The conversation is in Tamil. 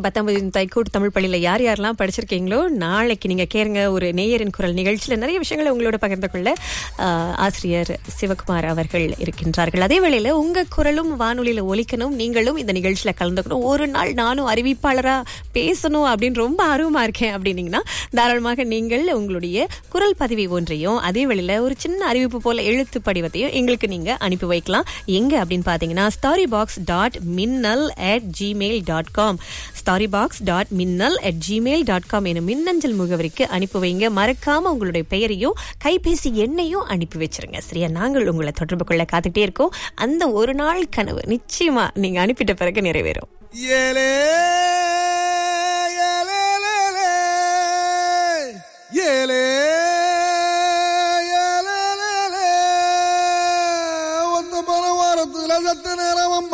பத்தாம் வகுப்பு தைக்கூட் தமிழ் பள்ளியில யார் யாரெல்லாம் படிச்சிருக்கீங்களோ நாளைக்கு நீங்க கேளுங்க ஒரு நேயரின் குரல் நிகழ்ச்சியில நிறைய விஷயங்களை உங்களோட பகிர்ந்து கொள்ள ஆஹ், ஆசிரியர் சிவகுமார் அவர்கள் இருக்கின்றார்கள் அதே வேளையில உங்க குரலும் வானொலியில ஒலிக்கணும் நீங்களும் இந்த நிகழ்ச்சியில கலந்துக்கணும் ஒரு நாள் நானும் அறிவிப்பாளரா பேசணும் அப்படின்னு ரொம்ப ஆர்வமா இருக்கேன் அப்படின்னீங்கன்னா தாராளமாக நீங்கள் உங்களுடைய குரல் பதிவை ஒன்றையும் அதே வேளையில ஒரு சின்ன அறிவிப்பு போல எழுத்து படிவத்தையும் எங்களுக்கு நீங்க அனுப்பி வைக்கலாம் எங்க அப்படின்னு பாத்தீங்கன்னா starry box dot Minnal at gmail dot com starry box dot Minnal at gmail dot com எனும் மின்னஞ்சல் முகவரிக்கு அனுப்பி வைங்க மறக்காம உங்களுடைய பெயரையும் கைபேசி எண்ணையும் அனுப்பி வச்சிருங்க சரியா நாங்கள் உங்களை தொடர்பு கொள்ள காத்துட்டே இருக்கோம் அந்த ஒரு நாள் கனவு நிச்சயமா நீங்க அனுப்பிட்ட பிறகு நிறைவேறும் ஏலே ஏலேலேலே, ஏலே ஏலேலேலே, ஒத்த பல வாரத்துல சத்த நேரம்